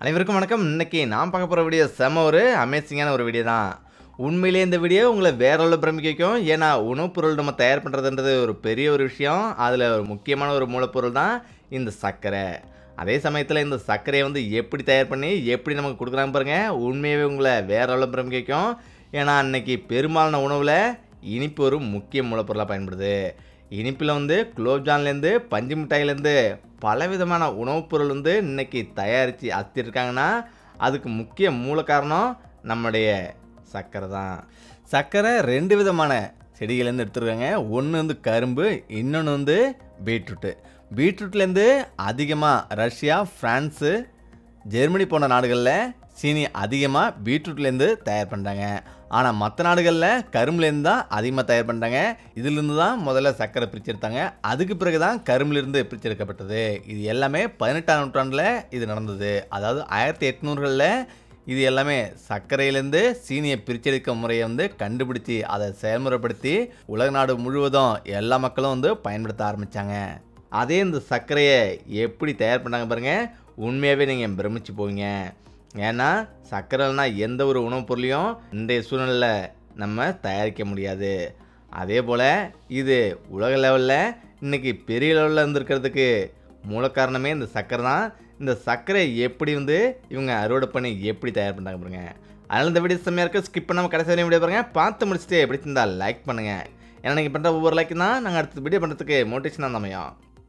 அனைவருக்கும் வணக்கம் இன்னைக்கு நான் பார்க்க போகிற வீடியோ செம ஒரு அமேசிங்கான ஒரு வீடியோ தான் உண்மையிலேயே இந்த வீடியோ உங்களை வேற உள்ள பிரமிக்க வைக்கும் ஏன்னா உணவுப் பொருள் நம்ம தயார் பண்ணுறதுன்றது ஒரு பெரிய ஒரு விஷயம் அதில் ஒரு முக்கியமான ஒரு மூலப்பொருள் தான் இந்த சர்க்கரை அதே சமயத்தில் இந்த சர்க்கரையை வந்து எப்படி தயார் பண்ணி எப்படி நமக்கு கொடுக்குறாங்க பாருங்க உண்மையாகவே உங்களை வேற உள்ள பிரமிக்க வைக்கும் ஏன்னா அன்னைக்கு பெரும்பாலான உணவில் இனிப்பு ஒரு முக்கிய மூலப்பொருளாக பயன்படுது இனிப்பில் வந்து குலோப்ஜான்லேருந்து பஞ்சு மிட்டாயிலேருந்து பலவிதமான உணவுப் பொருள் வந்து இன்னைக்கு தயாரித்து அத்திருக்காங்கன்னா அதுக்கு முக்கிய மூல காரணம் நம்முடைய சர்க்கரை தான் சர்க்கரை ரெண்டு விதமான செடிகள்லேருந்து எடுத்துருக்காங்க ஒன்று வந்து கரும்பு இன்னொன்று வந்து பீட்ரூட்டு பீட்ரூட்லேருந்து அதிகமாக ரஷ்யா ஃப்ரான்ஸு ஜெர்மனி போன்ற நாடுகளில் சீனி அதிகமாக பீட்ரூட்லேருந்து தயார் பண்ணுறாங்க ஆனால் மற்ற நாடுகளில் கரும்புலேருந்து தான் அதிகமாக தயார் பண்ணுறாங்க இதிலிருந்து தான் முதல்ல சர்க்கரை பிரிச்செடுத்தாங்க அதுக்கு பிறகு தான் கரும்புலேருந்து பிரிச்செடுக்கப்பட்டது இது எல்லாமே பதினெட்டாம் நூற்றாண்டில் இது நடந்தது அதாவது ஆயிரத்தி எட்நூறுகளில் இது எல்லாமே சர்க்கரையிலேருந்து சீனியை பிரிச்செடுக்க முறையை வந்து கண்டுபிடிச்சி அதை செயல்முறைப்படுத்தி உலக நாடு முழுவதும் எல்லா மக்களும் வந்து பயன்படுத்த ஆரம்பித்தாங்க அதே இந்த சர்க்கரையை எப்படி தயார் பண்ணாங்க பாருங்கள் உண்மையாகவே நீங்கள் பிரமிச்சு போவீங்க ஏன்னா சர்க்கரைனா எந்த ஒரு உணவுப் பொருளையும் இன்றைய சூழ்நிலையில் நம்ம தயாரிக்க முடியாது அதே போல் இது உலக லெவலில் இன்றைக்கி பெரிய லெவலில் இருந்திருக்கிறதுக்கு மூல காரணமே இந்த சர்க்கரை தான் இந்த சர்க்கரை எப்படி வந்து இவங்க அறுவடை பண்ணி எப்படி தயார் பண்ணுறாங்க பாருங்க அதனால் இந்த வீடியோ செம்மையாக இருக்குது ஸ்கிப் பண்ணாமல் கடைசி வரையும் வீடியோ பாருங்கள் பார்த்து முடிச்சுட்டு எப்படி இருந்தால் லைக் பண்ணுங்கள் ஏன்னா நீங்கள் பண்ணுற ஒவ்வொரு லைக் தான் நாங்கள் அடுத்த வீடியோ பண்ணுறதுக்கு மோட்டிவேஷனாக அமையும்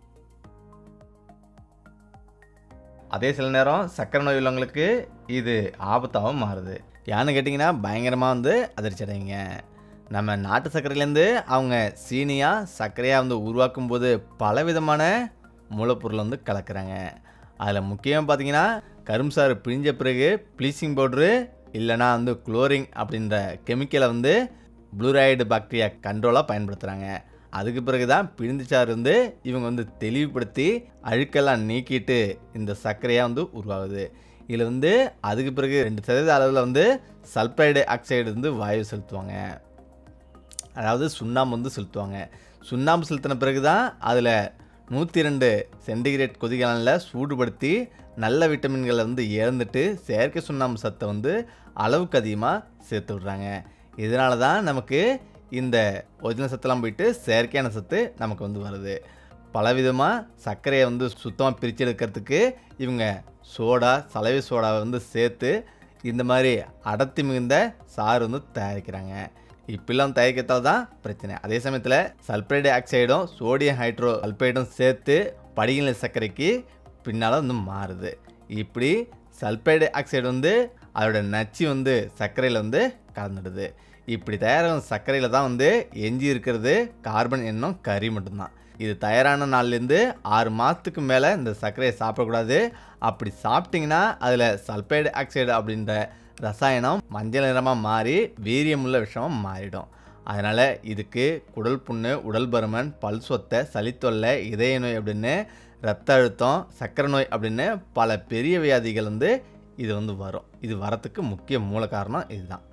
அதே சில நேரம் சர்க்கரை நோய் உள்ளவங்களுக்கு இது ஆபத்தாகவும் மாறுது ஏன்னு கேட்டிங்கன்னா பயங்கரமாக வந்து அதிர்ச்சி அடைங்க நம்ம நாட்டு சர்க்கரையிலேருந்து அவங்க சீனியாக சர்க்கரையாக வந்து உருவாக்கும் போது பலவிதமான மூலப்பொருள் வந்து கலக்கிறாங்க அதில் முக்கியமாக பார்த்தீங்கன்னா கரும்பு சாறு பிழிஞ்ச பிறகு ப்ளீச்சிங் பவுட்ரு இல்லைனா வந்து குளோரிங் அப்படின்ற கெமிக்கலை வந்து ப்ளூராய்டு பாக்டீரியா கண்ட்ரோலாக பயன்படுத்துகிறாங்க அதுக்கு பிறகு தான் பிழிந்துச்சாறு வந்து இவங்க வந்து தெளிவுபடுத்தி அழுக்கெல்லாம் நீக்கிட்டு இந்த சர்க்கரையாக வந்து உருவாகுது இதில் வந்து அதுக்கு பிறகு ரெண்டு சதவீத அளவில் வந்து சல்ஃபைடு ஆக்சைடு வந்து வாயு செலுத்துவாங்க அதாவது சுண்ணாம்பு வந்து செலுத்துவாங்க சுண்ணாம்பு செலுத்தின பிறகு தான் அதில் நூற்றி ரெண்டு சென்டிகிரேட் கொதிகலனில் சூடுபடுத்தி நல்ல விட்டமின்களை வந்து இழந்துட்டு செயற்கை சுண்ணாம்பு சத்தை வந்து அளவுக்கு அதிகமாக சேர்த்து விட்றாங்க இதனால தான் நமக்கு இந்த ஒரிஜினல் சத்தெல்லாம் போயிட்டு செயற்கையான சத்து நமக்கு வந்து வருது பலவிதமாக சர்க்கரையை வந்து சுத்தமாக பிரித்து எடுக்கிறதுக்கு இவங்க சோடா சலவை சோடாவை வந்து சேர்த்து இந்த மாதிரி அடர்த்தி மிகுந்த சாறு வந்து தயாரிக்கிறாங்க இப்பெல்லாம் தயாரிக்கிறதால தான் பிரச்சனை அதே சமயத்தில் சல்ஃபைடு ஆக்சைடும் சோடியம் ஹைட்ரோ சல்ஃபைடும் சேர்த்து படிகளின் சர்க்கரைக்கு பின்னால் வந்து மாறுது இப்படி சல்ஃபைடு ஆக்சைடு வந்து அதோட நச்சு வந்து சர்க்கரையில் வந்து கலந்துடுது இப்படி தயாராகும் சர்க்கரையில் தான் வந்து எஞ்சி இருக்கிறது கார்பன் என்னும் கறி மட்டும்தான் இது தயாரான நாள்லேருந்து ஆறு மாதத்துக்கு மேலே இந்த சர்க்கரையை சாப்பிடக்கூடாது அப்படி சாப்பிட்டிங்கன்னா அதில் சல்ஃபைடு ஆக்சைடு அப்படின்ற ரசாயனம் மஞ்சள் நிறமாக மாறி வீரியமுள்ள விஷமாக மாறிடும் அதனால் இதுக்கு குடல் புண்ணு உடல் பருமன் பல் சொத்தை சளித்தொல்லை இதய நோய் அப்படின்னு ரத்த அழுத்தம் சர்க்கரை நோய் அப்படின்னு பல பெரிய வியாதிகள் வந்து இது வந்து வரும் இது வரத்துக்கு முக்கிய மூல காரணம் இதுதான்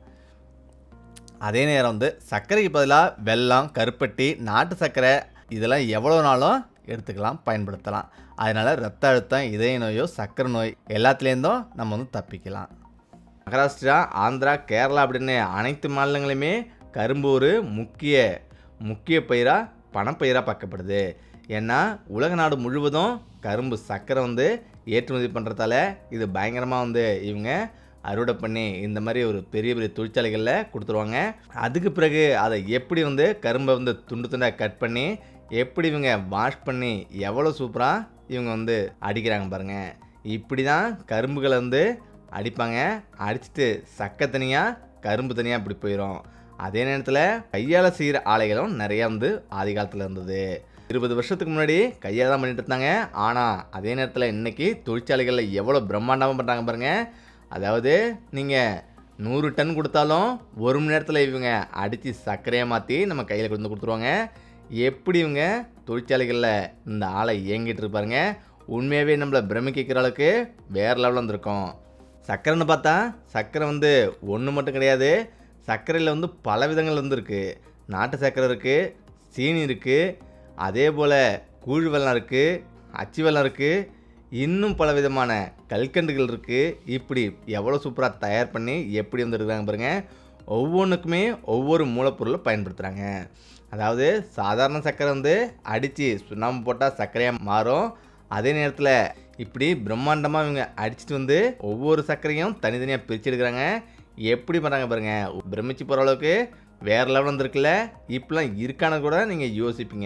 அதே நேரம் வந்து சர்க்கரைக்கு பதிலாக வெல்லம் கருப்பட்டி நாட்டு சர்க்கரை இதெல்லாம் எவ்வளோ நாளும் எடுத்துக்கலாம் பயன்படுத்தலாம் அதனால் ரத்த அழுத்தம் இதய நோயோ சர்க்கரை நோய் எல்லாத்துலேருந்தும் நம்ம வந்து தப்பிக்கலாம் மகாராஷ்டிரா ஆந்திரா கேரளா அப்படின்னு அனைத்து மாநிலங்களுமே கரும்பு ஒரு முக்கிய முக்கிய பயிராக பணப்பயிராக பார்க்கப்படுது ஏன்னா உலக நாடு முழுவதும் கரும்பு சர்க்கரை வந்து ஏற்றுமதி பண்ணுறதால இது பயங்கரமாக வந்து இவங்க அறுவடை பண்ணி இந்த மாதிரி ஒரு பெரிய பெரிய தொழிற்சாலைகளில் கொடுத்துருவாங்க அதுக்கு பிறகு அதை எப்படி வந்து கரும்பை வந்து துண்டு துண்டாக கட் பண்ணி எப்படி இவங்க வாஷ் பண்ணி எவ்வளோ சூப்பராக இவங்க வந்து அடிக்கிறாங்க பாருங்கள் இப்படி தான் கரும்புகளை வந்து அடிப்பாங்க அடிச்சுட்டு சக்கை தனியாக கரும்பு தனியாக இப்படி போயிடும் அதே நேரத்தில் கையால் செய்கிற ஆலைகளும் நிறையா வந்து ஆதி காலத்தில் இருந்தது இருபது வருஷத்துக்கு முன்னாடி கையால் தான் பண்ணிட்டு இருந்தாங்க ஆனால் அதே நேரத்தில் இன்றைக்கி தொழிற்சாலைகளில் எவ்வளோ பிரம்மாண்டமாக பண்ணுறாங்க பாருங்கள் அதாவது நீங்கள் நூறு டன் கொடுத்தாலும் ஒரு மணி நேரத்தில் இவங்க அடித்து சர்க்கரையை மாற்றி நம்ம கையில் கொண்டு வந்து கொடுத்துருவாங்க எப்படி இவங்க தொழிற்சாலைகளில் இந்த ஆளை இயங்கிட்டு இருப்பாருங்க உண்மையாகவே நம்மளை பிரமிக்கிற அளவுக்கு வேறு லெவலில் வந்திருக்கோம் சர்க்கரைன்னு பார்த்தா சர்க்கரை வந்து ஒன்று மட்டும் கிடையாது சர்க்கரையில் வந்து பல விதங்கள் வந்து இருக்குது நாட்டு சர்க்கரை இருக்குது சீனி இருக்குது அதே போல் கூழ் வெல்லம் இருக்குது அச்சு வெல்லம் இருக்குது இன்னும் பல விதமான கல்கண்டுகள் இருக்குது இப்படி எவ்வளோ சூப்பராக தயார் பண்ணி எப்படி வந்துருக்காங்க பாருங்கள் ஒவ்வொன்றுக்குமே ஒவ்வொரு மூலப்பொருளை பயன்படுத்துகிறாங்க அதாவது சாதாரண சர்க்கரை வந்து அடித்து சுண்ணாம்பு போட்டால் சர்க்கரையாக மாறும் அதே நேரத்தில் இப்படி பிரம்மாண்டமாக இவங்க அடிச்சிட்டு வந்து ஒவ்வொரு சர்க்கரையும் தனித்தனியாக பிரித்து எடுக்கிறாங்க எப்படி பண்ணுறாங்க பாருங்கள் பிரமிச்சு போகிற அளவுக்கு வேறு லெவல் வந்துருக்குல்ல இப்படிலாம் இருக்கான கூட நீங்கள் யோசிப்பீங்க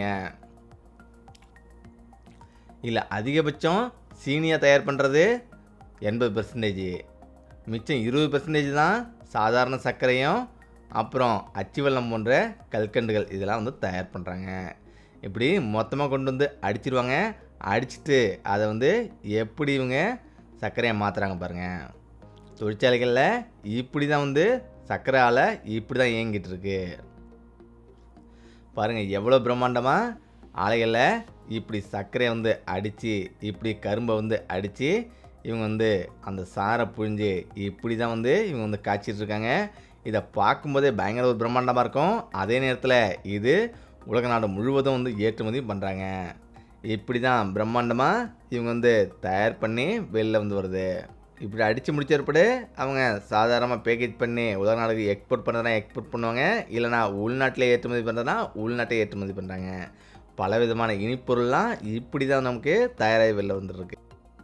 இல்லை அதிகபட்சம் சீனியாக தயார் பண்ணுறது எண்பது பெர்சன்டேஜ் மிச்சம் இருபது பெர்சன்டேஜ் தான் சாதாரண சர்க்கரையும் அப்புறம் அச்சு வெல்லம் போன்ற கல்கண்டுகள் இதெல்லாம் வந்து தயார் பண்ணுறாங்க இப்படி மொத்தமாக கொண்டு வந்து அடிச்சிருவாங்க அடிச்சிட்டு அதை வந்து எப்படி இவங்க சர்க்கரையை மாற்றுறாங்க பாருங்கள் தொழிற்சாலைகளில் இப்படி தான் வந்து சர்க்கரை ஆலை இப்படி தான் இயங்கிட்டு இருக்கு பாருங்கள் எவ்வளோ பிரம்மாண்டமாக ஆலைகளில் இப்படி சர்க்கரையை வந்து அடித்து இப்படி கரும்பை வந்து அடித்து இவங்க வந்து அந்த சாரை புழிஞ்சு இப்படி தான் வந்து இவங்க வந்து காய்ச்சிட்டு இருக்காங்க இதை பார்க்கும்போதே பயங்கர ஒரு பிரம்மாண்டமாக இருக்கும் அதே நேரத்தில் இது உலக நாடு முழுவதும் வந்து ஏற்றுமதி பண்ணுறாங்க இப்படி தான் பிரம்மாண்டமாக இவங்க வந்து தயார் பண்ணி வெளில வந்து வருது இப்படி அடித்து முடிச்ச அவங்க சாதாரணமாக பேக்கேஜ் பண்ணி உலக நாடுக்கு எக்ஸ்போர்ட் பண்ணுறதுனா எக்ஸ்போர்ட் பண்ணுவாங்க இல்லைனா உள்நாட்டிலே ஏற்றுமதி பண்ணுறதுனா உள்நாட்டை ஏற்றுமதி பண்ணுறாங்க பல விதமான இனிப்பொருள்லாம் இப்படி தான் நமக்கு தயாராகி வெளில வந்துருக்கு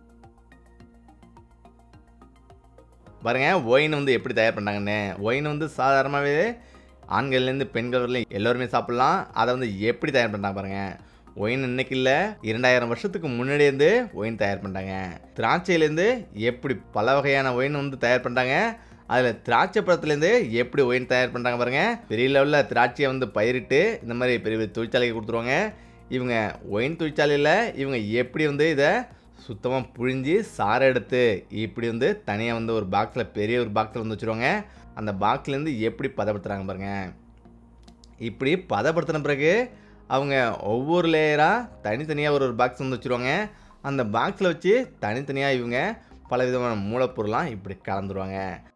பாருங்க ஒயின் வந்து எப்படி தயார் பண்ணுறாங்கன்னு ஒயின் வந்து சாதாரணமாகவே ஆண்கள்லேருந்து பெண்கள் வரலையும் எல்லோருமே சாப்பிட்லாம் அதை வந்து எப்படி தயார் பண்ணுறாங்க பாருங்கள் ஒயின் இன்னைக்கு இல்லை இரண்டாயிரம் வருஷத்துக்கு முன்னாடி இருந்து ஒயின் தயார் பண்ணுறாங்க திராட்சையிலேருந்து எப்படி பல வகையான ஒயின் வந்து தயார் பண்ணுறாங்க அதில் திராட்சை பழத்துலேருந்து எப்படி ஒயின் தயார் பண்ணுறாங்க பாருங்கள் பெரிய லெவலில் திராட்சையை வந்து பயிரிட்டு இந்த மாதிரி பெரிய பெரிய தொழிற்சாலைக்கு கொடுத்துருவாங்க இவங்க ஒயின் தொழிற்சாலையில் இவங்க எப்படி வந்து இதை சுத்தமாக புழிஞ்சு சாறை எடுத்து இப்படி வந்து தனியாக வந்து ஒரு பாக்ஸில் பெரிய ஒரு பாக்ஸில் வந்து வச்சுருவாங்க அந்த பாக்ஸ்லேருந்து எப்படி பதப்படுத்துகிறாங்க பாருங்கள் இப்படி பதப்படுத்தின பிறகு அவங்க ஒவ்வொரு லேயராக தனித்தனியாக ஒரு ஒரு பாக்ஸ் வந்து வச்சுருவாங்க அந்த பாக்ஸில் வச்சு தனித்தனியாக இவங்க பல விதமான மூலப்பொருளாம் இப்படி கலந்துருவாங்க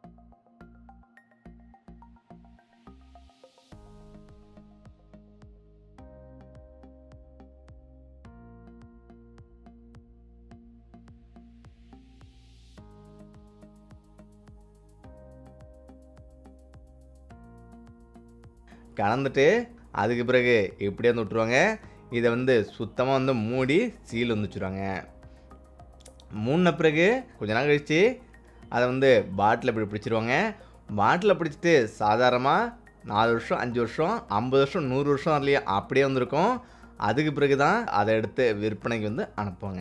கலந்துட்டு அதுக்கு பிறகு எப்படியே வந்து விட்ருவாங்க இதை வந்து சுத்தமாக வந்து மூடி சீல் வந்து வச்சுருவாங்க மூடின பிறகு கொஞ்ச நாள் கழித்து அதை வந்து பாட்டில் இப்படி பிடிச்சிருவாங்க பாட்டில் பிடிச்சிட்டு சாதாரணமாக நாலு வருஷம் அஞ்சு வருஷம் ஐம்பது வருஷம் நூறு வருஷம் வரலையும் அப்படியே வந்திருக்கும் அதுக்கு பிறகு தான் அதை எடுத்து விற்பனைக்கு வந்து அனுப்புவாங்க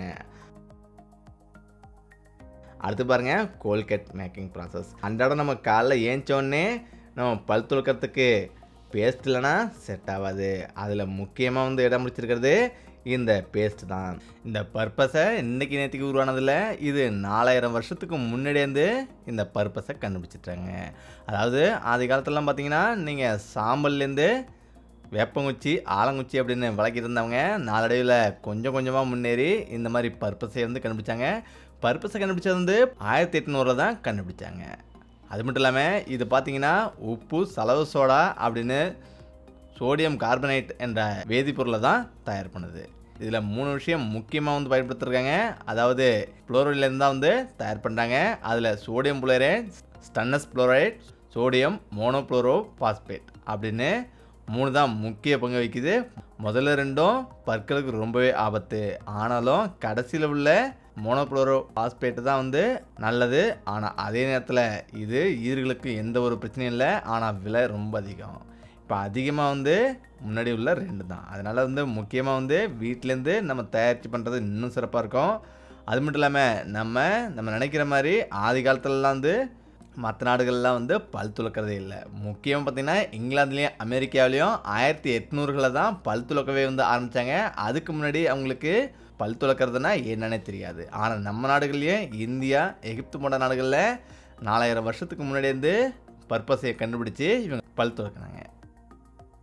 அடுத்து பாருங்க கோல்கட் மேக்கிங் ப்ராசஸ் அன்றாடம் நம்ம காலைல ஏஞ்சோடனே நம்ம பல் துளக்கத்துக்கு பேஸ்ட் இல்லைன்னா செட் ஆகாது அதில் முக்கியமாக வந்து இடம் பிடிச்சிருக்கிறது இந்த பேஸ்ட் தான் இந்த பர்பஸை இன்னைக்கு நேற்றுக்கு உருவானதில் இது நாலாயிரம் வருஷத்துக்கு முன்னாடியேருந்து இந்த பர்பஸை கண்டுபிடிச்சிட்டாங்க அதாவது ஆதி காலத்துலலாம் பார்த்தீங்கன்னா நீங்கள் சாம்பல்லேருந்து வேப்பங்குச்சி ஆலங்குச்சி அப்படின்னு வளர்க்கிட்டு இருந்தவங்க நாளடைவில் கொஞ்சம் கொஞ்சமாக முன்னேறி இந்த மாதிரி பர்பஸை வந்து கண்டுபிடிச்சாங்க பர்பஸை கண்டுபிடிச்சது வந்து ஆயிரத்தி எட்நூறில் தான் கண்டுபிடிச்சாங்க அது மட்டும் இல்லாமல் இது பார்த்தீங்கன்னா உப்பு செலவு சோடா அப்படின்னு சோடியம் கார்பனேட் என்ற வேதிப்பொருளை தான் தயார் பண்ணுது இதில் மூணு விஷயம் முக்கியமாக வந்து பயன்படுத்திருக்காங்க அதாவது புளோரைட்லேருந்து தான் வந்து தயார் பண்ணுறாங்க அதில் sodium fluoride stannous fluoride sodium monofluoro phosphate அப்படின்னு மூணு தான் முக்கிய பங்கு வகிக்குது முதல்ல ரெண்டும் பற்களுக்கு ரொம்பவே ஆபத்து ஆனாலும் கடைசியில் உள்ள மோனோக்ளோரோ பாஸ்பேட்டு தான் வந்து நல்லது ஆனால் அதே நேரத்தில் இது ஈர்களுக்கு எந்த ஒரு பிரச்சனையும் இல்லை ஆனால் விலை ரொம்ப அதிகம் இப்போ அதிகமாக வந்து முன்னாடி உள்ள ரெண்டு தான் அதனால் வந்து முக்கியமாக வந்து வீட்டிலேருந்து நம்ம தயாரித்து பண்ணுறது இன்னும் சிறப்பாக இருக்கும் அது மட்டும் இல்லாமல் நம்ம நம்ம நினைக்கிற மாதிரி ஆதி காலத்துலலாம் வந்து மற்ற நாடுகள்லாம் வந்து பல் துளக்கிறதே இல்லை முக்கியமாக பார்த்தீங்கன்னா இங்கிலாந்துலேயும் அமெரிக்காவிலையும் ஆயிரத்தி எட்நூறுகளில் தான் பல் துளக்கவே வந்து ஆரம்பித்தாங்க அதுக்கு முன்னாடி அவங்களுக்கு பல் துளக்கிறதுனா என்னன்னே தெரியாது ஆனால் நம்ம நாடுகள்லேயும் இந்தியா எகிப்து போன்ற நாடுகளில் நாலாயிரம் வருஷத்துக்கு முன்னாடி இருந்து பர்பஸை கண்டுபிடிச்சி இவங்க பல் துளக்கினாங்க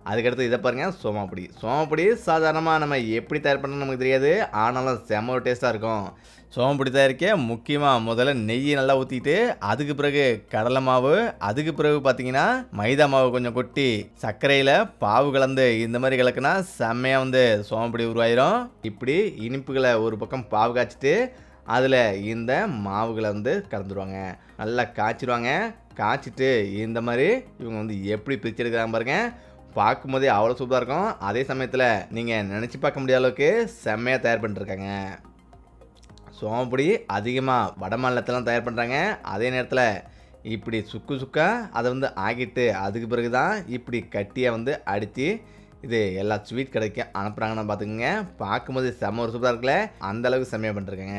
அதுக்கடுத்து இதை பாருங்கள் சோமாப்பொடி சோமாப்பொடி சாதாரணமாக நம்ம எப்படி தயார் பண்ணணும் நமக்கு தெரியாது ஆனாலும் செம்ம ஒரு டேஸ்ட்டாக இருக்கும் சோமாப்பொடி தயாரிக்க முக்கியமாக முதல்ல நெய்யை நல்லா ஊற்றிட்டு அதுக்கு பிறகு கடலை மாவு அதுக்கு பிறகு பார்த்தீங்கன்னா மைதா மாவு கொஞ்சம் கொட்டி சர்க்கரையில் பாவு கலந்து இந்த மாதிரி கலக்குனா செம்மையாக வந்து சோமாப்பொடி உருவாயிரும் இப்படி இனிப்புகளை ஒரு பக்கம் பாவு காய்ச்சிட்டு அதில் இந்த மாவுகளை வந்து கலந்துருவாங்க நல்லா காய்ச்சிடுவாங்க காய்ச்சிட்டு இந்த மாதிரி இவங்க வந்து எப்படி பிரித்து எடுக்கிறாங்க பாருங்க பார்க்கும்போதே அவ்வளோ சூப்பராக இருக்கும் அதே சமயத்தில் நீங்கள் நினச்சி பார்க்க முடியாத அளவுக்கு செம்மையாக தயார் பண்ணிருக்காங்க சோமப்பொடி அதிகமாக வட மாநிலத்திலாம் தயார் பண்ணுறாங்க அதே நேரத்தில் இப்படி சுக்கு சுக்கா அதை வந்து ஆக்கிட்டு அதுக்கு பிறகு தான் இப்படி கட்டியாக வந்து அடித்து இது எல்லா ஸ்வீட் கடைக்கு அனுப்புகிறாங்கன்னு பார்த்துக்கோங்க பார்க்கும்போது செம்ம ஒரு சூப்பராக இருக்குல்ல அந்த அளவுக்கு செம்மையாக பண்ணிருக்காங்க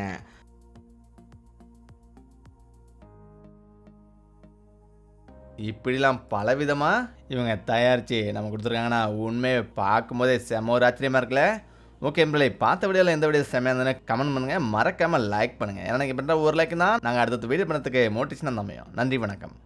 இப்படிலாம் பலவிதமாக இவங்க தயாரித்து நம்ம கொடுத்துருக்காங்கன்னா உண்மையை பார்க்கும்போதே செம்ம ஒரு ஆச்சரியமாக இருக்குல்ல ஓகே பிள்ளை பார்த்த வீடியோவில் எந்த வீடியோ செம்மையாக இருந்ததுன்னு கமெண்ட் பண்ணுங்கள் மறக்காமல் லைக் பண்ணுங்கள் ஏன்னா நீங்கள் பண்ணுற ஒரு லைக் தான் நாங்கள் அடுத்தடுத்த வீடியோ பண்ணதுக்கு மோட்டிவேஷனாக அமையும் நன்றி வணக்கம்